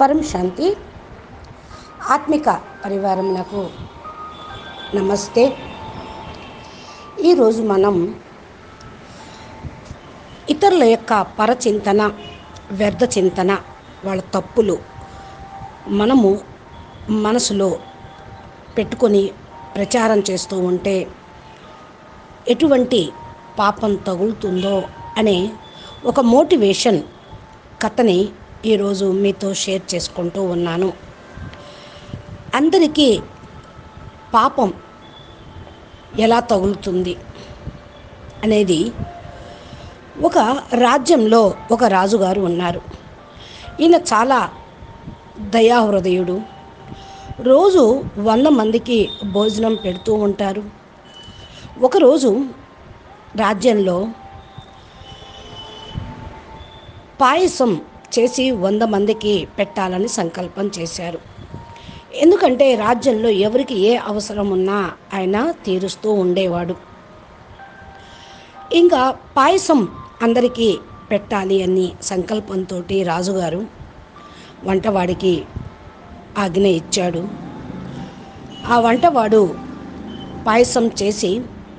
పరం శాంతి ఆత్మిక పరివారమునకు నమస్తే ఈరోజు మనం ఇతరుల యొక్క పరచింతన వ్యర్థ చింతన వాళ్ళ తప్పులు మనము మనసులో పెట్టుకొని ప్రచారం చేస్తూ ఉంటే ఎటువంటి పాపం తగులుతుందో అనే ఒక మోటివేషన్ కథని ఈరోజు మీతో షేర్ చేసుకుంటూ ఉన్నాను అందరికీ పాపం ఎలా తగులుతుంది అనేది ఒక రాజ్యంలో ఒక రాజుగారు ఉన్నారు ఈయన చాలా దయాహృదయుడు రోజు వంద మందికి భోజనం పెడుతూ ఉంటారు ఒకరోజు రాజ్యంలో పాయసం చేసి వంద మందికి పెట్టాలని సంకల్పం చేశారు ఎందుకంటే రాజ్యంలో ఎవరికి ఏ అవసరం ఉన్నా ఆయన తీరుస్తూ ఉండేవాడు ఇంకా పాయసం అందరికీ పెట్టాలి అని సంకల్పంతో రాజుగారు వంటవాడికి ఆజ్ఞ ఇచ్చాడు ఆ వంటవాడు పాయసం చేసి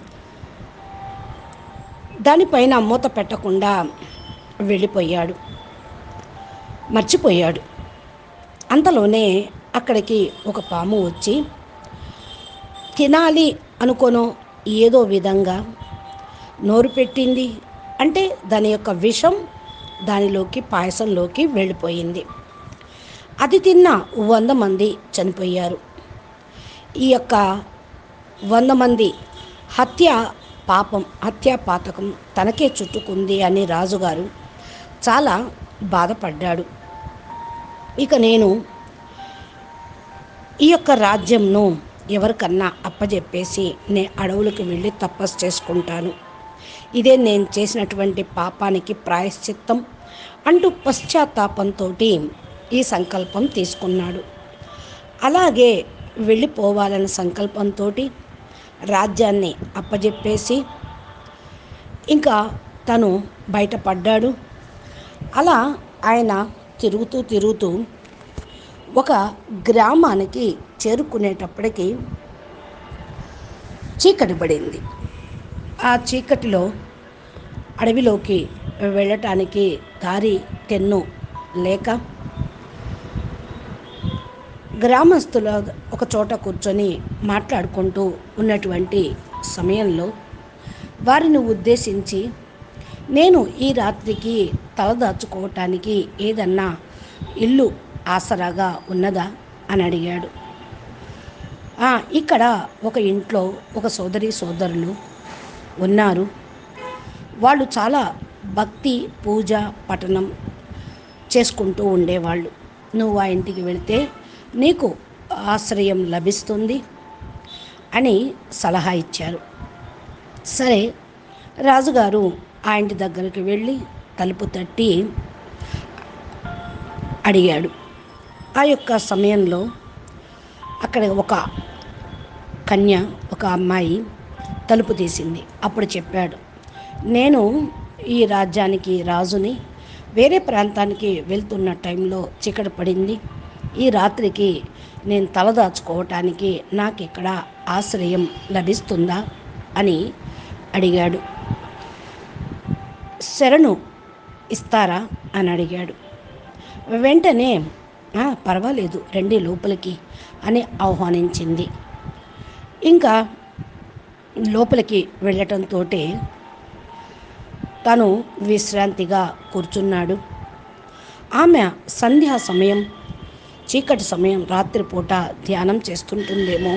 దానిపైన మూత పెట్టకుండా వెళ్ళిపోయాడు మర్చిపోయాడు అంతలోనే అక్కడికి ఒక పాము వచ్చి తినాలి అనుకోను ఏదో విధంగా నోరు పెట్టింది అంటే దాని యొక్క విషం దానిలోకి పాయసంలోకి వెళ్ళిపోయింది అది తిన్న వంద మంది చనిపోయారు ఈ యొక్క వంద మంది హత్య పాపం హత్యా పాతకం తనకే చుట్టుకుంది అని రాజుగారు చాలా బాధపడ్డాడు ఇక నేను ఈ యొక్క రాజ్యంను ఎవరికన్నా అప్పజెప్పేసి నే అడవులకు వెళ్ళి తపస్సు చేసుకుంటాను ఇదే నేను చేసినటువంటి పాపానికి ప్రాయశ్చిత్తం అంటూ పశ్చాత్తాపంతో ఈ సంకల్పం తీసుకున్నాడు అలాగే వెళ్ళిపోవాలన్న సంకల్పంతో రాజ్యాన్ని అప్పజెప్పేసి ఇంకా తను బయటపడ్డాడు అలా ఆయన తిరుగుతూ తిరుగుతూ ఒక గ్రామానికి చేరుకునేటప్పటికి చీకటి పడింది ఆ చీకటిలో అడవిలోకి వెళ్ళటానికి దారి తెన్ను లేక గ్రామస్తుల ఒక చోట కూర్చొని మాట్లాడుకుంటూ ఉన్నటువంటి సమయంలో వారిని ఉద్దేశించి నేను ఈ రాత్రికి తలదాచుకోవటానికి ఏదన్నా ఇల్లు ఆసరాగా ఉన్నదా అని అడిగాడు "ఆ, ఇక్కడ ఒక ఇంట్లో ఒక సోదరి సోదరులు ఉన్నారు వాళ్ళు చాలా భక్తి పూజ పఠనం చేసుకుంటూ ఉండేవాళ్ళు నువ్వు ఆ ఇంటికి వెళితే నీకు ఆశ్రయం లభిస్తుంది అని సలహా ఇచ్చారు సరే రాజుగారు ఆ ఇంటి దగ్గరికి వెళ్ళి తలుపు తట్టి అడిగాడు ఆ యొక్క సమయంలో అక్కడ ఒక కన్య ఒక అమ్మాయి తలుపు తీసింది అప్పుడు చెప్పాడు నేను ఈ రాజ్యానికి రాజుని వేరే ప్రాంతానికి వెళ్తున్న టైంలో చీకటి పడింది ఈ రాత్రికి నేను తలదాచుకోవటానికి నాకు ఇక్కడ ఆశ్రయం లభిస్తుందా అని అడిగాడు శరణు ఇస్తారా అని అడిగాడు వెంటనే "ఆ, పర్వాలేదు రండి లోపలికి అని ఆహ్వానించింది ఇంకా లోపలికి వెళ్ళటంతో తను విశ్రాంతిగా కూర్చున్నాడు ఆమె సంధ్యా సమయం చీకటి సమయం రాత్రిపూట ధ్యానం చేస్తుంటుందేమో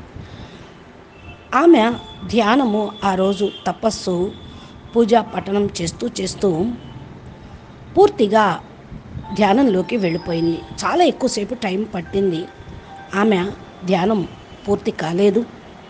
ఆమె ధ్యానము ఆ రోజు తపస్సు పూజా పఠనం చేస్తూ చేస్తూ పూర్తిగా ధ్యానంలోకి వెళ్ళిపోయింది చాలా ఎక్కువసేపు టైం పట్టింది ఆమె ధ్యానం పూర్తి కాలేదు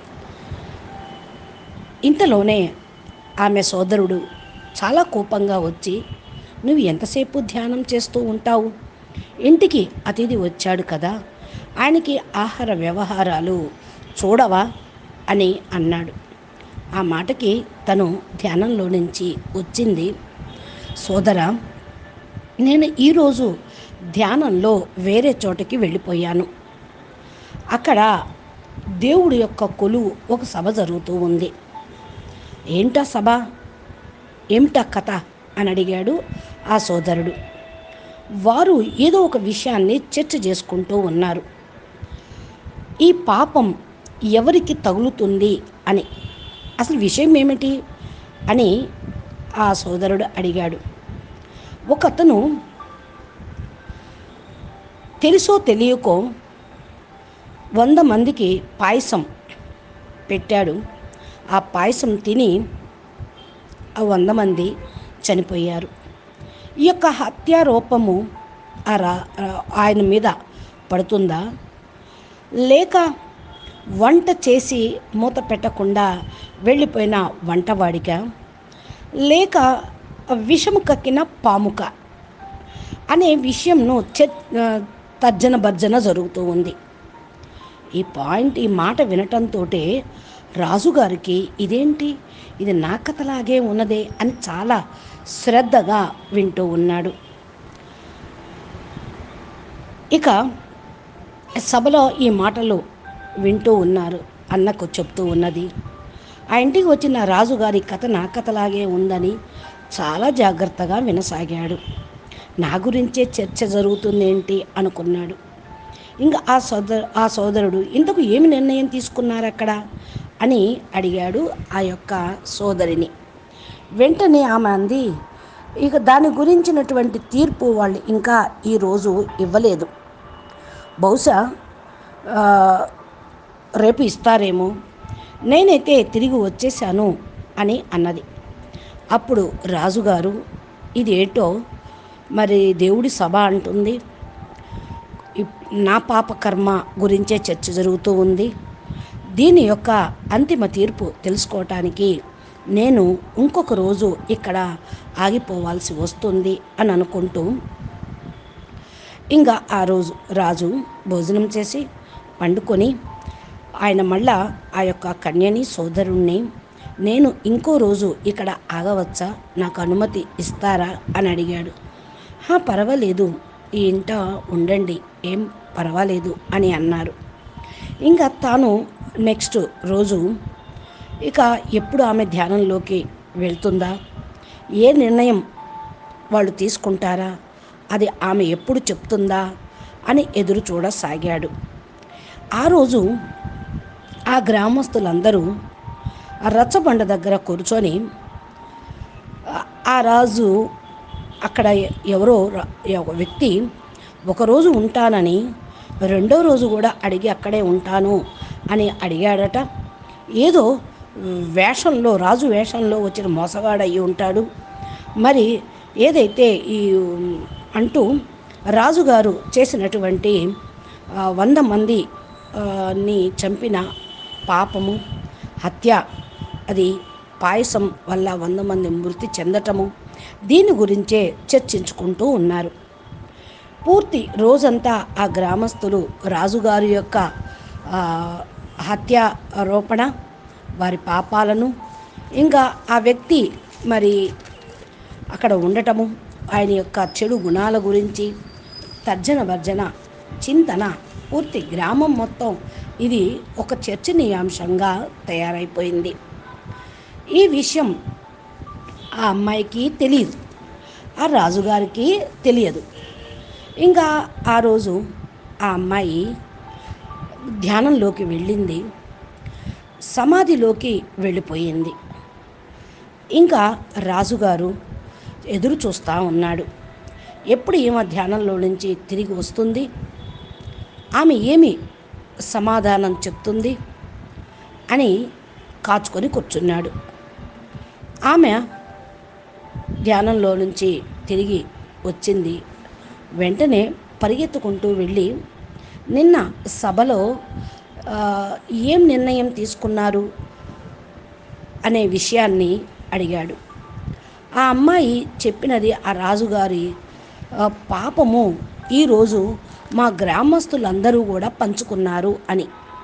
ఇంతలోనే ఆమె సోదరుడు చాలా కోపంగా వచ్చి నువ్వు ఎంతసేపు ధ్యానం చేస్తూ ఉంటావు ఇంటికి అతిథి వచ్చాడు కదా ఆయనకి ఆహార వ్యవహారాలు చూడవా అని అన్నాడు ఆ మాటకి తను ధ్యానంలో నుంచి వచ్చింది సోదర నేను ఈరోజు ధ్యానంలో వేరే చోటకి వెళ్ళిపోయాను అక్కడ దేవుడి యొక్క కొలువు ఒక సభ జరుగుతూ ఉంది ఏంటా సభ ఏమిటా కథ అని అడిగాడు ఆ సోదరుడు వారు ఏదో ఒక విషయాన్ని చర్చ చేసుకుంటూ ఉన్నారు ఈ పాపం ఎవరికి తగులుతుంది అని అసలు విషయం ఏమిటి అని ఆ సోదరుడు అడిగాడు ఒక అతను తెలుసో తెలియకో వంద మందికి పాయసం పెట్టాడు ఆ పాయసం తిని ఆ వంద మంది చనిపోయారు ఈ యొక్క హత్యారూపము ఆ రా ఆయన మీద పడుతుందా లేక వంట చేసి మూత పెట్టకుండా వెళ్ళిపోయిన వంటవాడిక లేక విషము కక్కిన పాముక అనే విషయంను చ తర్జన భర్జన జరుగుతూ ఉంది ఈ పాయింట్ ఈ మాట వినటంతో రాజుగారికి ఇదేంటి ఇది నా కథలాగే ఉన్నదే అని చాలా శ్రద్ధగా వింటూ ఉన్నాడు ఇక సభలో ఈ మాటలు వింటూ ఉన్నారు అన్నకు చెప్తూ ఉన్నది ఆ ఇంటికి వచ్చిన రాజుగారి కథ నా కథలాగే ఉందని చాలా జాగ్రత్తగా వినసాగాడు నా గురించే చర్చ జరుగుతుందేంటి అనుకున్నాడు ఇంకా ఆ సోదరు ఆ సోదరుడు ఇంతకు ఏమి నిర్ణయం తీసుకున్నారు అక్కడ అని అడిగాడు ఆ యొక్క సోదరిని వెంటనే ఆమె అంది ఇక దాని గురించినటువంటి తీర్పు వాళ్ళు ఇంకా ఈరోజు ఇవ్వలేదు బహుశా ఆ, రేపు ఇస్తారేమో నేనైతే తిరిగి వచ్చేసాను అని అన్నది అప్పుడు రాజుగారు ఇది ఏటో మరి దేవుడి సభ అంటుంది ఇప్- నా పాప కర్మ గురించే చర్చ జరుగుతూ ఉంది దీని యొక్క అంతిమ తీర్పు తెలుసుకోవటానికి నేను ఇంకొక రోజు ఇక్కడ ఆగిపోవాల్సి వస్తుంది అని అనుకుంటూ ఇంకా ఆ రోజు రాజు భోజనం చేసి పండుకొని ఆయన మళ్ళా ఆ యొక్క కన్యని సోదరుణ్ణి నేను ఇంకో రోజు ఇక్కడ ఆగవచ్చా నాకు అనుమతి ఇస్తారా అని అడిగాడు "హా, పర్వాలేదు ఈ ఇంట ఉండండి ఏం పర్వాలేదు అని అన్నారు ఇంకా తాను నెక్స్ట్ రోజు ఇక ఎప్పుడు ఆమె ధ్యానంలోకి వెళ్తుందా ఏ నిర్ణయం వాళ్ళు తీసుకుంటారా అది ఆమె ఎప్పుడు చెప్తుందా అని ఎదురు చూడసాగాడు ఆ రోజు ఆ గ్రామస్తులందరూ ఆ రచ్చబండ దగ్గర కూర్చొని ఆ- ఆ రాజు అక్కడ ఎ- ఎవరో ర- ఒక వ్యక్తి ఒకరోజు ఉంటానని రెండో రోజు కూడా అడిగి అక్కడే ఉంటాను అని అడిగాడట ఏదో వేషంలో రాజు వేషంలో వచ్చిన మోసగాడు అయి ఉంటాడు మరి ఏదైతే ఈ అంటూ రాజుగారు చేసినటువంటి ఆ, వంద మంది ఆ, ని చంపిన పాపము హత్య అది పాయసం వల్ల వంద మంది మృతి చెందటము దీని గురించే చర్చించుకుంటూ ఉన్నారు పూర్తి రోజంతా ఆ గ్రామస్తులు రాజుగారి యొక్క ఆ, హత్యారోపణ వారి పాపాలను ఇంకా ఆ వ్యక్తి మరి అక్కడ ఉండటము ఆయన యొక్క చెడు గుణాల గురించి తర్జన భర్జన చింతన పూర్తి గ్రామం మొత్తం ఇది ఒక చర్చనీయాంశంగా తయారైపోయింది ఈ విషయం ఆ అమ్మాయికి తెలియదు ఆ రాజుగారికి తెలియదు ఇంకా ఆ రోజు ఆ అమ్మాయి ధ్యానంలోకి వెళ్ళింది సమాధిలోకి వెళ్ళిపోయింది ఇంకా రాజుగారు ఎదురు చూస్తూ ఉన్నాడు ఎప్పుడు ఈమె ధ్యానంలో నుంచి తిరిగి వస్తుంది ఆమె ఏమి సమాధానం చెప్తుంది అని కాచుకొని కూర్చున్నాడు ఆమె ధ్యానంలో నుంచి తిరిగి వచ్చింది వెంటనే పరిగెత్తుకుంటూ వెళ్ళి నిన్న సభలో ఆ, ఏం నిర్ణయం తీసుకున్నారు అనే విషయాన్ని అడిగాడు ఆ అమ్మాయి చెప్పినది ఆ రాజుగారి ఆ, పాపము ఈరోజు మా గ్రామస్తులందరూ కూడా పంచుకున్నారు అని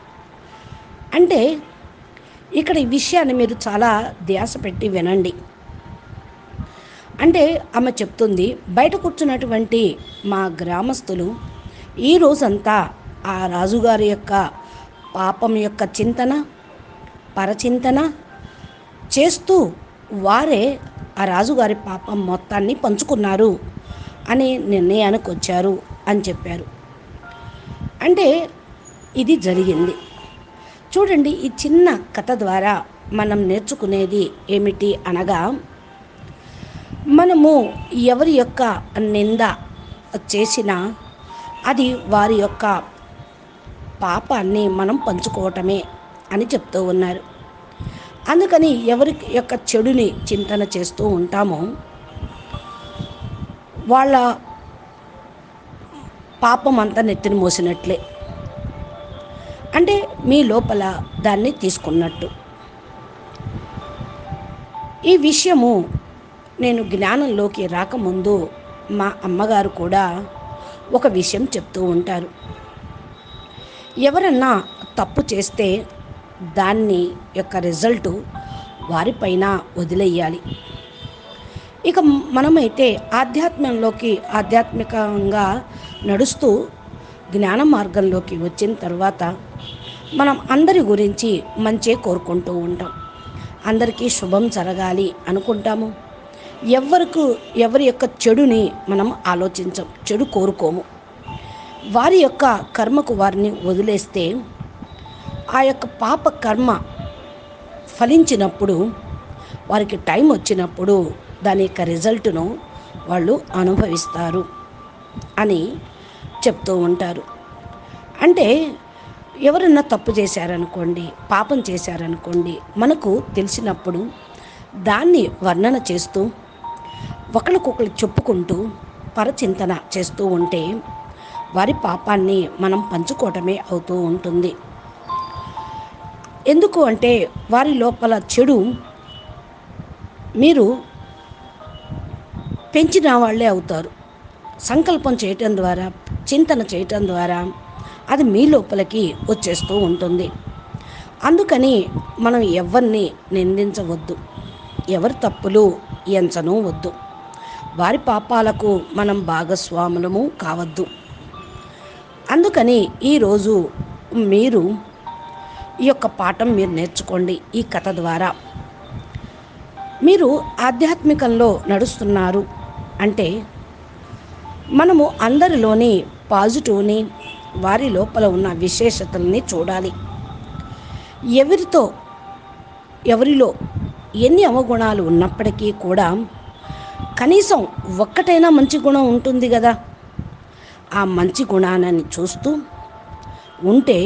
అంటే ఇక్కడ ఈ విషయాన్ని మీరు చాలా ధ్యాస పెట్టి వినండి అంటే ఆమె చెప్తుంది బయట కూర్చున్నటువంటి మా గ్రామస్తులు ఈ రోజంతా ఆ రాజుగారి యొక్క పాపం యొక్క చింతన పరచింతన చేస్తూ వారే ఆ రాజుగారి పాపం మొత్తాన్ని పంచుకున్నారు అనే నిర్ణయానికి వచ్చారు అని చెప్పారు అంటే ఇది జరిగింది చూడండి ఈ చిన్న కథ ద్వారా మనం నేర్చుకునేది ఏమిటి అనగా మనము ఎవరి యొక్క నింద చేసినా అది వారి యొక్క పాపాన్ని మనం పంచుకోవటమే అని చెప్తూ ఉన్నారు అందుకని ఎవరి యొక్క చెడుని చింతన చేస్తూ ఉంటామో వాళ్ళ పాపం అంతా నెత్తిని మోసినట్లే అంటే మీ లోపల దాన్ని తీసుకున్నట్టు ఈ విషయము నేను జ్ఞానంలోకి రాకముందు మా అమ్మగారు కూడా ఒక విషయం చెప్తూ ఉంటారు ఎవరన్నా తప్పు చేస్తే దాన్ని యొక్క రిజల్టు వారిపైన వదిలేయాలి ఇక మనమైతే ఆధ్యాత్మంలోకి ఆధ్యాత్మికంగా నడుస్తూ జ్ఞాన మార్గంలోకి వచ్చిన తర్వాత మనం అందరి గురించి మంచే కోరుకుంటూ ఉంటాం అందరికీ శుభం జరగాలి అనుకుంటాము ఎవరికి ఎవరి యొక్క చెడుని మనం ఆలోచించం చెడు కోరుకోము వారి యొక్క కర్మకు వారిని వదిలేస్తే ఆ యొక్క పాప కర్మ ఫలించినప్పుడు వారికి టైం వచ్చినప్పుడు దాని యొక్క రిజల్ట్ను వాళ్ళు అనుభవిస్తారు అని చెప్తూ ఉంటారు అంటే ఎవరన్నా తప్పు చేశారనుకోండి పాపం చేశారనుకోండి మనకు తెలిసినప్పుడు దాన్ని వర్ణన చేస్తూ ఒకరికొకరు చెప్పుకుంటూ పరచింతన చేస్తూ ఉంటే వారి పాపాన్ని మనం పంచుకోవటమే అవుతూ ఉంటుంది ఎందుకు అంటే వారి లోపల చెడు మీరు పెంచిన వాళ్ళే అవుతారు సంకల్పం చేయటం ద్వారా చింతన చేయటం ద్వారా అది మీ లోపలికి వచ్చేస్తూ ఉంటుంది అందుకని మనం ఎవరిని నిందించవద్దు ఎవరి తప్పులు ఎంచను వద్దు వారి పాపాలకు మనం భాగస్వాములము కావద్దు అందుకని ఈరోజు మీరు ఈ యొక్క పాఠం మీరు నేర్చుకోండి ఈ కథ ద్వారా మీరు ఆధ్యాత్మికంలో నడుస్తున్నారు అంటే మనము అందరిలోని పాజిటివ్ని వారి లోపల ఉన్న విశేషతల్ని చూడాలి ఎవరితో ఎవరిలో ఎన్ని అవగుణాలు ఉన్నప్పటికీ కూడా కనీసం ఒక్కటైనా మంచి గుణం ఉంటుంది కదా ఆ మంచి గుణాన్ని చూస్తూ ఉంటే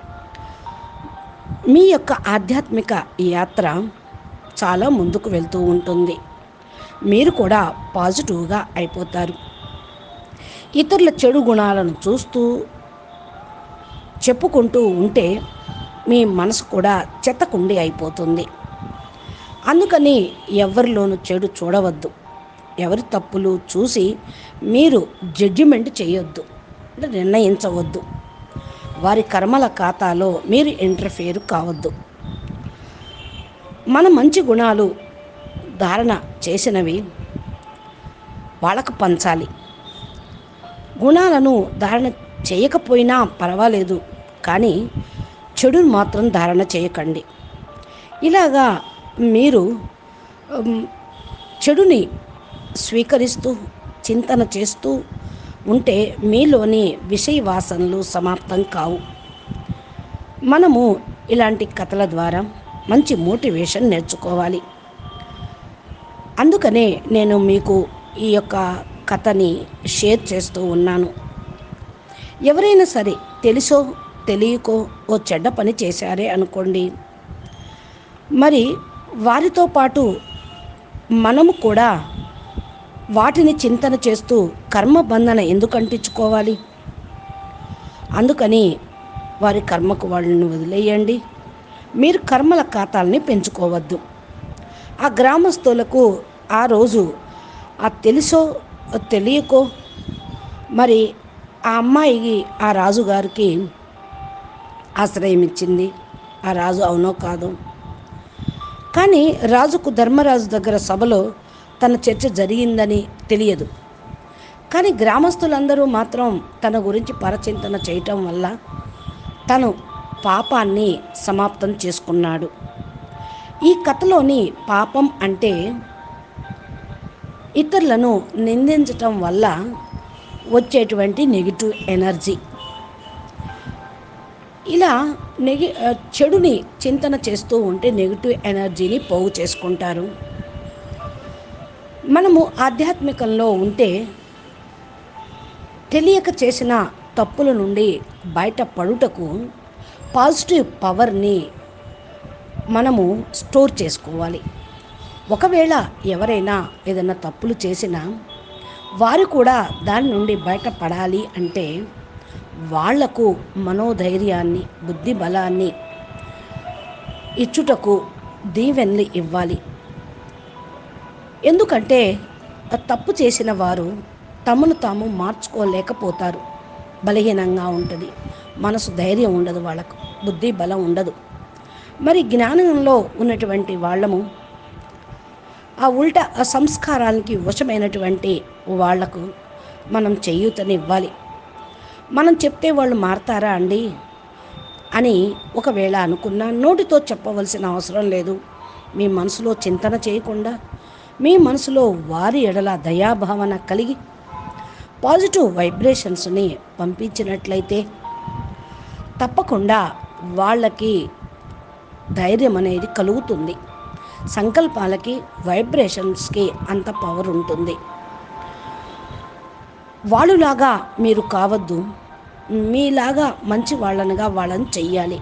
మీ యొక్క ఆధ్యాత్మిక యాత్ర చాలా ముందుకు వెళ్తూ ఉంటుంది మీరు కూడా పాజిటివ్గా అయిపోతారు ఇతరుల చెడు గుణాలను చూస్తూ చెప్పుకుంటూ ఉంటే మీ మనసు కూడా చెత్తకుండి అయిపోతుంది అందుకని ఎవరిలోనూ చెడు చూడవద్దు ఎవరి తప్పులు చూసి మీరు జడ్జిమెంట్ చేయొద్దు అంటే నిర్ణయించవద్దు వారి కర్మల ఖాతాలో మీరు ఇంటర్ఫియర్ కావద్దు మన మంచి గుణాలు ధారణ చేసినవి వాళ్ళకు పంచాలి గుణాలను ధారణ చేయకపోయినా పర్వాలేదు కానీ చెడును మాత్రం ధారణ చేయకండి ఇలాగా మీరు ఉమ్, చెడుని స్వీకరిస్తూ చింతన చేస్తూ ఉంటే మీలోని విషయ వాసనలు సమాప్తం కావు మనము ఇలాంటి కథల ద్వారా మంచి మోటివేషన్ నేర్చుకోవాలి అందుకనే నేను మీకు ఈ యొక్క కథని షేర్ చేస్తూ ఉన్నాను ఎవరైనా సరే తెలుసో తెలియకో ఓ చెడ్డ పని చేశారే అనుకోండి మరి వారితో పాటు మనము కూడా వాటిని చింతన చేస్తూ కర్మబంధన ఎందుకు అంటించుకోవాలి అందుకని వారి కర్మకు వాళ్ళని వదిలేయండి మీరు కర్మల ఖాతాల్ని పెంచుకోవద్దు ఆ గ్రామస్తులకు ఆ రోజు ఆ తెలుసో తెలియకో మరి ఆ అమ్మాయికి ఆ రాజుగారికి ఆశ్రయం ఇచ్చింది ఆ రాజు అవునో కాదో కానీ రాజుకు ధర్మరాజు దగ్గర సభలో తన చర్చ జరిగిందని తెలియదు కానీ గ్రామస్తులందరూ మాత్రం తన గురించి పరచింతన చేయటం వల్ల తను పాపాన్ని సమాప్తం చేసుకున్నాడు ఈ కథలోని పాపం అంటే ఇతరులను నిందించటం వల్ల వచ్చేటువంటి నెగిటివ్ ఎనర్జీ ఇలా నెగి ఆ, చెడుని చింతన చేస్తూ ఉంటే నెగిటివ్ ఎనర్జీని పోగు చేసుకుంటారు మనము ఆధ్యాత్మికంలో ఉంటే తెలియక చేసిన తప్పుల నుండి బయటపడుటకు పాజిటివ్ పవర్ని మనము స్టోర్ చేసుకోవాలి ఒకవేళ ఎవరైనా ఏదైనా తప్పులు చేసినా వారు కూడా దాని నుండి బయటపడాలి అంటే వాళ్లకు మనోధైర్యాన్ని బుద్ధి బలాన్ని ఇచ్చుటకు దీవెనలు ఇవ్వాలి ఎందుకంటే ఆ తప్పు చేసిన వారు తమను తాము మార్చుకోలేకపోతారు బలహీనంగా ఉంటుంది మనసు ధైర్యం ఉండదు వాళ్ళకు బుద్ధి బలం ఉండదు మరి జ్ఞానంలో ఉన్నటువంటి వాళ్ళము ఆ ఉల్టా ఆ సంస్కారానికి వశమైనటువంటి వాళ్లకు మనం చేయూతనివ్వాలి మనం చెప్తే వాళ్ళు మారతారా అండి అని ఒకవేళ అనుకున్నా నోటితో చెప్పవలసిన అవసరం లేదు మీ మనసులో చింతన చేయకుండా మీ మనసులో వారి ఎడల దయాభావన కలిగి పాజిటివ్ వైబ్రేషన్స్ని పంపించినట్లయితే తప్పకుండా వాళ్ళకి ధైర్యం అనేది కలుగుతుంది సంకల్పాలకి వైబ్రేషన్స్కి అంత పవర్ ఉంటుంది వాళ్ళులాగా మీరు కావద్దు మీలాగా మంచి వాళ్ళనుగా వాళ్ళని చెయ్యాలి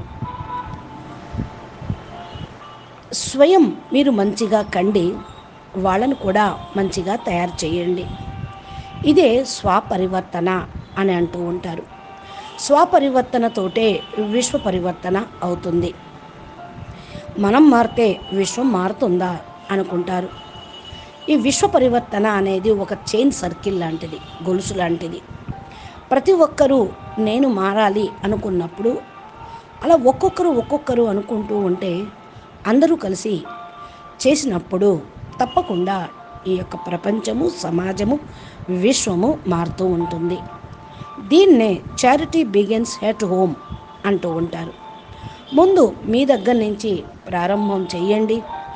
స్వయం మీరు మంచిగా కండి వాళ్ళను కూడా మంచిగా తయారు చేయండి ఇదే స్వపరివర్తన అని అంటూ ఉంటారు స్వపరివర్తనతోటే విశ్వ పరివర్తన అవుతుంది మనం మారితే విశ్వం మారుతుందా అనుకుంటారు ఈ విశ్వ పరివర్తన అనేది ఒక చైన్ సర్కిల్ లాంటిది గొలుసు లాంటిది ప్రతి ఒక్కరూ నేను మారాలి అనుకున్నప్పుడు అలా ఒక్కొక్కరు ఒక్కొక్కరు అనుకుంటూ ఉంటే అందరూ కలిసి చేసినప్పుడు తప్పకుండా ఈ యొక్క ప్రపంచము సమాజము విశ్వము మారుతూ ఉంటుంది దీన్నే చారిటీ బిగిన్స్ హెట్ హోమ్ అంటూ ఉంటారు ముందు మీ దగ్గర నుంచి ప్రారంభం చేయండి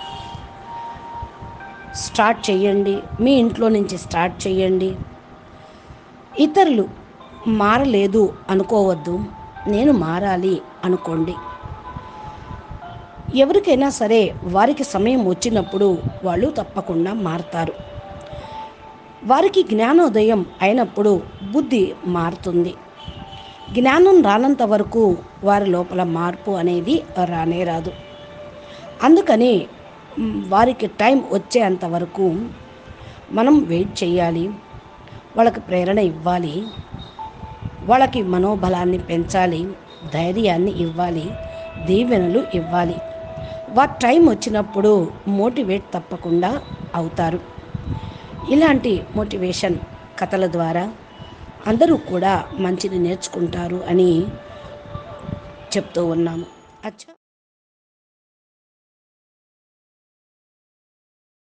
స్టార్ట్ చేయండి మీ ఇంట్లో నుంచి స్టార్ట్ చేయండి ఇతరులు మారలేదు అనుకోవద్దు నేను మారాలి అనుకోండి ఎవరికైనా సరే వారికి సమయం వచ్చినప్పుడు వాళ్ళు తప్పకుండా మారుతారు వారికి జ్ఞానోదయం అయినప్పుడు బుద్ధి మారుతుంది జ్ఞానం రానంత వరకు వారి లోపల మార్పు అనేది రానే రాదు అందుకని మ్, వారికి టైం వచ్చేంత వరకు మనం వెయిట్ చేయాలి వాళ్ళకి ప్రేరణ ఇవ్వాలి వాళ్ళకి మనోబలాన్ని పెంచాలి ధైర్యాన్ని ఇవ్వాలి దీవెనలు ఇవ్వాలి వారి టైం వచ్చినప్పుడు మోటివేట్ తప్పకుండా అవుతారు ఇలాంటి మోటివేషన్ కథల ద్వారా అందరూ కూడా మంచిని నేర్చుకుంటారు అని చెప్తూ ఉన్నాము అచ్చా